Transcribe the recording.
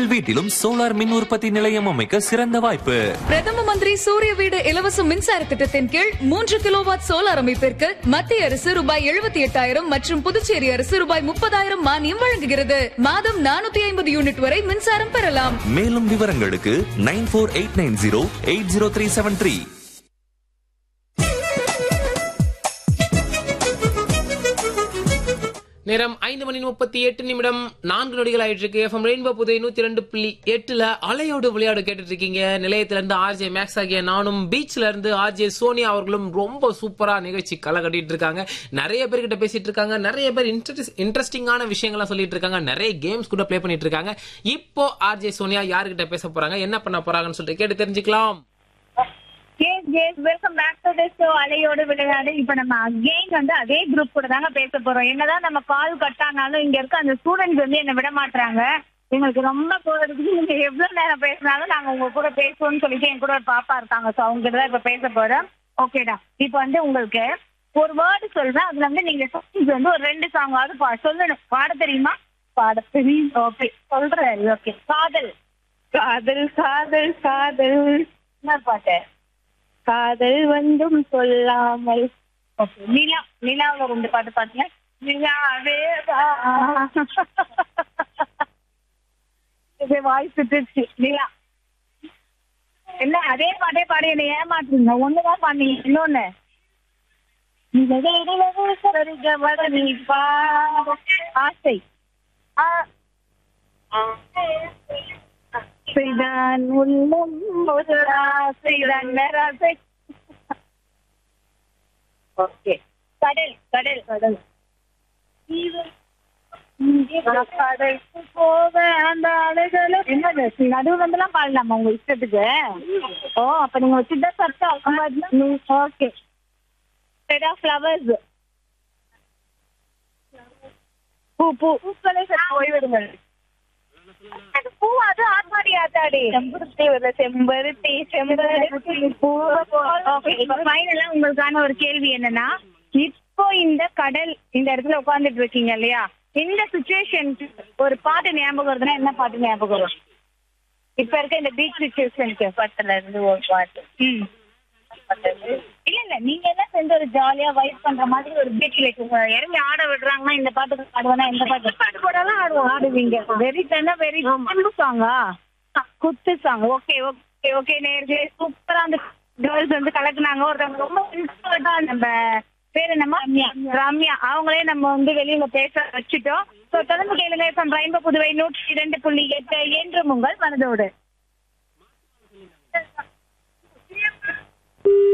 உங்கள் வீட்டிலும் சோலார் மின் உற்பத்தி நிலையம் அமைக்க சிறந்த வாய்ப்பு பிரதம மந்திரி சூரிய வீடு இலவச மின்சார திட்டத்தின் கீழ் மூன்று கிலோவாட் சோலார் அமைப்பிற்கு மத்திய அரசு ரூபாய் எழுபத்தி எட்டாயிரம் மற்றும் புதுச்சேரி அரசு ரூபாய் முப்பதாயிரம் மானியம் வழங்குகிறது மாதம் நானூத்தி ஐம்பது யூனிட் வரை மின்சாரம் பெறலாம் மேலும் விவரங்களுக்கு nine four eight nine zero eight zero three seven three நேரம் ஐந்து மணி முப்பத்தி எட்டு நிமிடம் நான்கு நொடிகள் ஆயிட்டு இருக்கு எஃப்எம் ரெயின்போ புதை நூத்தி ரெண்டு புள்ளி எட்டுல அலையோடு விளையாடு கேட்டுட்டு இருக்கீங்க நிலையத்துல இருந்து ஆர்ஜே மேக்ஸ் ஆகிய நானும் பீச்ல இருந்து ஆர்ஜே சோனியா அவர்களும் ரொம்ப சூப்பரா நிகழ்ச்சி களை கட்டிட்டு இருக்காங்க நிறைய பேர்கிட்ட பேசிட்டு இருக்காங்க நிறைய பேர் இன்ட்ரெஸ்டிங்கான விஷயங்களா சொல்லிட்டு இருக்காங்க நிறைய கேம்ஸ் கூட ப்ளே பண்ணிட்டு இருக்காங்க இப்போ ஆர்ஜே சோனியா யாருகிட்ட பேச போறாங்க என்ன பண்ண போறாங்கன்னு சொல்லிட்டு கேட்டு தெரிஞ்சுக்கலாம் yes yes welcome back to the show அலையோடு விளையாடு இப்ப நம்ம அகைன் வந்து அதே குரூப் கூட தாங்க பேச போறோம் என்னதான் நம்ம கால் கட் ஆனாலும் இங்க இருக்க அந்த ஸ்டூடெண்ட்ஸ் வந்து என்ன விட மாட்டாங்க எங்களுக்கு ரொம்ப போறதுக்கு நீங்க எவ்வளவு நேரம் பேசினாலும் நாங்க உங்க கூட பேசுவோம்னு சொல்லிட்டு என் கூட ஒரு பாப்பா இருக்காங்க சோ அவங்க கிட்ட தான் இப்ப பேச போறோம் ஓகேடா இப்ப வந்து உங்களுக்கு ஒரு வேர்டு சொல்றேன் அதுல வந்து நீங்க songs வந்து ஒரு ரெண்டு சாங்காவது பா சொல்லணும் பாட தெரியுமா பாட தெரியும் ஓகே சொல்றேன் ஓகே காதல் காதல் காதல் காதல் என்ன பாட்டு காதல் வந்தும் சொல்லாமல் ஓகே நிலா நிலாவுல ரெண்டு பாட்டு பாத்தீங்க நிலாவே வா. இது வாய்ஸ் விட்டுருச்சு நிலா என்ன அதே பாட்டே பாடி என்ன ஏமாத்துறீங்க ஒண்ணுதான் பண்ணீங்க இன்னொன்னு நிலவே நிலவே சரிக வர நீ பாரு. ஆசை ஆ- ஆசைதான் உள்ளம் ஒரு ஆசைதான் நராசை ஓகே கடல் கடல் கடல் கடலுக்கு போக அந்த அலைகளும் என்னது நடுவு வந்துலாம் பாடலாமா உங்க இஷ்டத்துக்கு ஓ அப்ப நீங்க வச்சுட்டா சத்தம் ஓகே ரெட் ஆஃப் ஃப்ளவர்ஸ் பூ பூ பூக்களை சற்று ஓய்விடுங்கள் அது பூ அது ஆத்தாடி ஆத்தாடி செம்பருத்தி வரல செம்பருத்தி செம்பருத்தி பூ இப்ப ஃபைனலா உங்களுக்கான ஒரு கேள்வி என்னன்னா இப்போ இந்த கடல் இந்த இடத்துல உட்கார்ந்துட்டு இருக்கீங்க இல்லையா இந்த சுச்சுவேஷன் ஒரு பாட்டு ஞாபகம் வருதுன்னா என்ன பாட்டு ஞாபகம் வரும் இப்ப இருக்க இந்த பீச் சுச்சுவேஷனுக்கு பத்துல இருந்து ஒரு பாட்டு ம் இல்ல இல்ல நீங்க என்ன செஞ்சு ஒரு ஜாலியா வைப் பண்ற மாதிரி ஒரு பீச்ல இறங்கி ஆட விடுறாங்கன்னா இந்த பாட்டுக்கு ஆடுவேன்னா இந்த பாட்டு பாட்டு போடாதான் ஆடுவோம் ஆடுவீங்க வெரி தானே வெரி குத்து சாங்கா குத்து சாங் ஓகே ஓகே ஓகே நேர்களே சூப்பரா அந்த கேர்ள்ஸ் வந்து கலக்குனாங்க ஒருத்தவங்க ரொம்ப இன்ஸ்பர்டா நம்ம பேர் என்னம்மா ரம்யா ரம்யா அவங்களே நம்ம வந்து வெளியில பேச வச்சுட்டோம் ஸோ தொடர்ந்து கேளுங்க இப்போ ரெயின்போ புதுவை நூற்றி இரண்டு புள்ளி எட்டு என்று உங்கள் மனதோடு